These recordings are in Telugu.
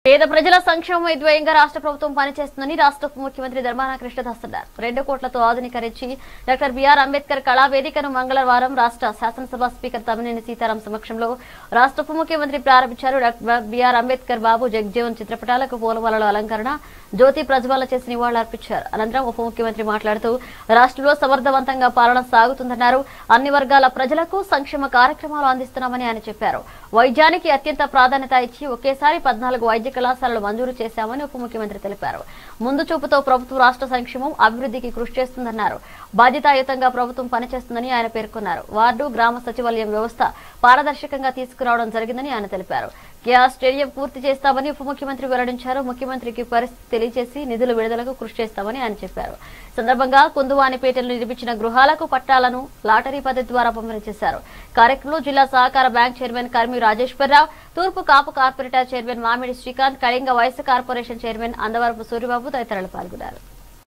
పేద ప్రజల సంక్షేమం ధ్యేయంగా రాష్ట్ర ప్రభుత్వం పనిచేస్తుందని రాష్ట్ర ఉప ముఖ్యమంత్రి ధర్మాన కృష్ణదాస్ అన్నారు రెండు కోట్లతో ఆధునీకరించి డాక్టర్ బిఆర్ అంబేద్కర్ కళా వేదికను మంగళవారం రాష్ట్ర శాసనసభ స్పీకర్ తమ్మినేని సీతారాం సమక్షంలో రాష్ట్ర ఉప ముఖ్యమంత్రి ప్రారంభించారు డాక్టర్ బిఆర్ అంబేద్కర్ బాబు జగజ్జీవన్ చిత్రపటాలకు పూలమాలలో అలంకరణ జ్యోతి ప్రజ్వల చేసి నివాళులర్పించారు అనంతరం ఉప ముఖ్యమంత్రి మాట్లాడుతూ రాష్ట్రంలో సమర్థవంతంగా పాలన సాగుతుందన్నారు అన్ని వర్గాల ప్రజలకు సంక్షేమ కార్యక్రమాలు అందిస్తున్నామని ఆయన చెప్పారు వైద్యానికి అత్యంత ప్రాధాన్యత ఇచ్చి ఒకేసారి పద్నాలుగు వైద్య కళాశాలలు మంజూరు చేశామని ఉప ముఖ్యమంత్రి తెలిపారు ముందు చూపుతో ప్రభుత్వం రాష్ట్ర సంక్షేమం అభివృద్ధికి కృషి చేస్తుందన్నారు బాధ్యతాయుతంగా ప్రభుత్వం పనిచేస్తుందని ఆయన పేర్కొన్నారు వార్డు గ్రామ సచివాలయం వ్యవస్థ పారదర్శకంగా తీసుకురావడం జరిగిందని ఆయన తెలిపారు కేఆ స్టేడియం పూర్తి చేస్తామని ఉప ముఖ్యమంత్రి వెల్లడించారు ముఖ్యమంత్రికి పరిస్థితి తెలియజేసి నిధుల విడుదలకు కృషి చేస్తామని ఆయన చెప్పారు సందర్భంగా కుందువానిపేటలో నిర్మించిన గృహాలకు పట్టాలను లాటరీ పద్ధతి ద్వారా పంపిణీ చేశారు కార్యక్రమంలో జిల్లా సహకార బ్యాంక్ చైర్మన్ కర్మి రాజేశ్వరరావు తూర్పు కాపు కార్పొరేటర్ చైర్మన్ మామిడి శ్రీకాంత్ కళింగ వయసు కార్పొరేషన్ చైర్మన్ అందవరపు సూర్యబాబు తదితరులు పాల్గొన్నారు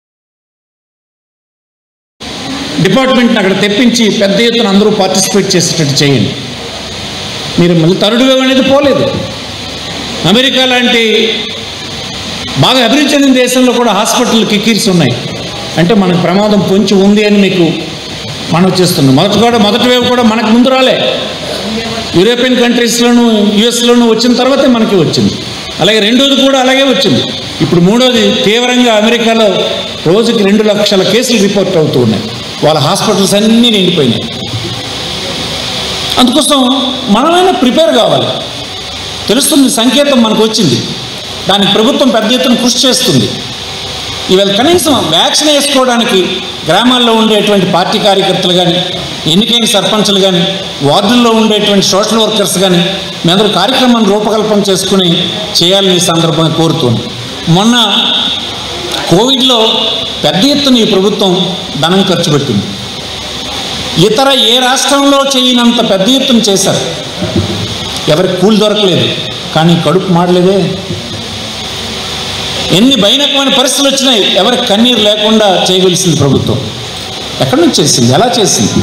డిపార్ట్మెంట్ని అక్కడ తెప్పించి పెద్ద ఎత్తున అందరూ పార్టిసిపేట్ చేసేటట్టు చేయండి మీరు మళ్ళీ థర్డ్ వేవ్ అనేది పోలేదు అమెరికా లాంటి బాగా అభివృద్ధి చెందిన దేశంలో కూడా హాస్పిటల్ కిక్కీర్స్ ఉన్నాయి అంటే మనకు ప్రమాదం పొంచి ఉంది అని మీకు మనం చేస్తున్నాం మొదటి కూడా మొదటి వేవ్ కూడా మనకు ముందు రాలే యూరోపియన్ కంట్రీస్లోను యుఎస్లోను వచ్చిన తర్వాతే మనకి వచ్చింది అలాగే రెండోది కూడా అలాగే వచ్చింది ఇప్పుడు మూడోది తీవ్రంగా అమెరికాలో రోజుకి రెండు లక్షల కేసులు రిపోర్ట్ అవుతూ ఉన్నాయి వాళ్ళ హాస్పిటల్స్ అన్నీ నిండిపోయినాయి అందుకోసం మనమైనా ప్రిపేర్ కావాలి తెలుస్తుంది సంకేతం మనకు వచ్చింది దానికి ప్రభుత్వం పెద్ద ఎత్తున కృషి చేస్తుంది ఇవాళ కనీసం వ్యాక్సిన్ వేసుకోవడానికి గ్రామాల్లో ఉండేటువంటి పార్టీ కార్యకర్తలు కానీ ఎన్నికైన సర్పంచులు కానీ వార్డుల్లో ఉండేటువంటి సోషల్ వర్కర్స్ కానీ మీ అందరూ కార్యక్రమాన్ని రూపకల్పన చేసుకుని చేయాలని ఈ సందర్భంగా కోరుతుంది మొన్న కోవిడ్లో పెద్ద ఎత్తున ఈ ప్రభుత్వం ధనం ఖర్చు పెట్టింది ఇతర ఏ రాష్ట్రంలో చేయనంత పెద్ద ఎత్తున చేశారు ఎవరికి కూలి దొరకలేదు కానీ కడుపు మాడలేదే ఎన్ని భయానకమైన పరిస్థితులు వచ్చినాయి ఎవరికి కన్నీరు లేకుండా చేయవలసింది ప్రభుత్వం ఎక్కడి నుంచి చేసింది ఎలా చేసింది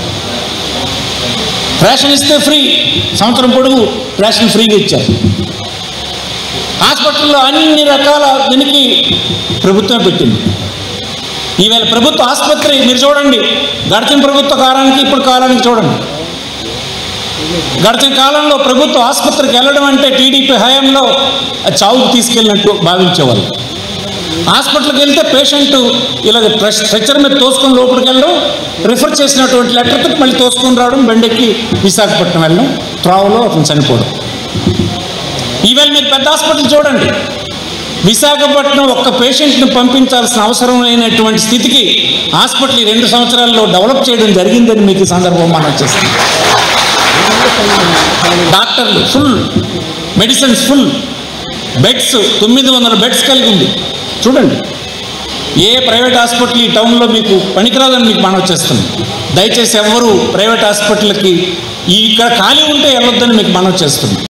రేషన్ ఇస్తే ఫ్రీ సంవత్సరం పొడుగు రేషన్ ఫ్రీగా ఇచ్చారు హాస్పిటల్లో అన్ని రకాల దీనికి ప్రభుత్వమే పెట్టింది ఈవేళ ప్రభుత్వ ఆసుపత్రి మీరు చూడండి గడిచిన ప్రభుత్వ కాలానికి ఇప్పుడు కాలానికి చూడండి గడిచిన కాలంలో ప్రభుత్వ ఆసుపత్రికి వెళ్ళడం అంటే టీడీపీ హయాంలో చావుకు తీసుకెళ్ళినట్టు భావించేవాళ్ళు హాస్పిటల్కి వెళ్తే పేషెంట్ ఇలా స్ట్రెచ్చర్ మీద తోసుకొని లోపలికి వెళ్ళడం రిఫర్ చేసినటువంటి లెటర్తో మళ్ళీ తోసుకొని రావడం బండెక్కి విశాఖపట్నం వెళ్ళడం త్రావులో అతను చనిపోవడం ఈవేళ మీరు పెద్ద హాస్పిటల్ చూడండి విశాఖపట్నం ఒక్క పేషెంట్ని పంపించాల్సిన అవసరం లేనటువంటి స్థితికి హాస్పిటల్ ఈ రెండు సంవత్సరాల్లో డెవలప్ చేయడం జరిగిందని మీకు ఈ సందర్భం మనం చేస్తాం డాక్టర్లు ఫుల్ మెడిసిన్స్ ఫుల్ బెడ్స్ తొమ్మిది వందల బెడ్స్ కలిగి ఉంది చూడండి ఏ ప్రైవేట్ హాస్పిటల్ ఈ టౌన్లో మీకు పనికిరాదని మీకు మనం చేస్తుంది దయచేసి ఎవ్వరూ ప్రైవేట్ హాస్పిటల్కి ఈ ఇక్కడ ఖాళీ ఉంటే వెళ్ళొద్దని మీకు మనం చేస్తుంది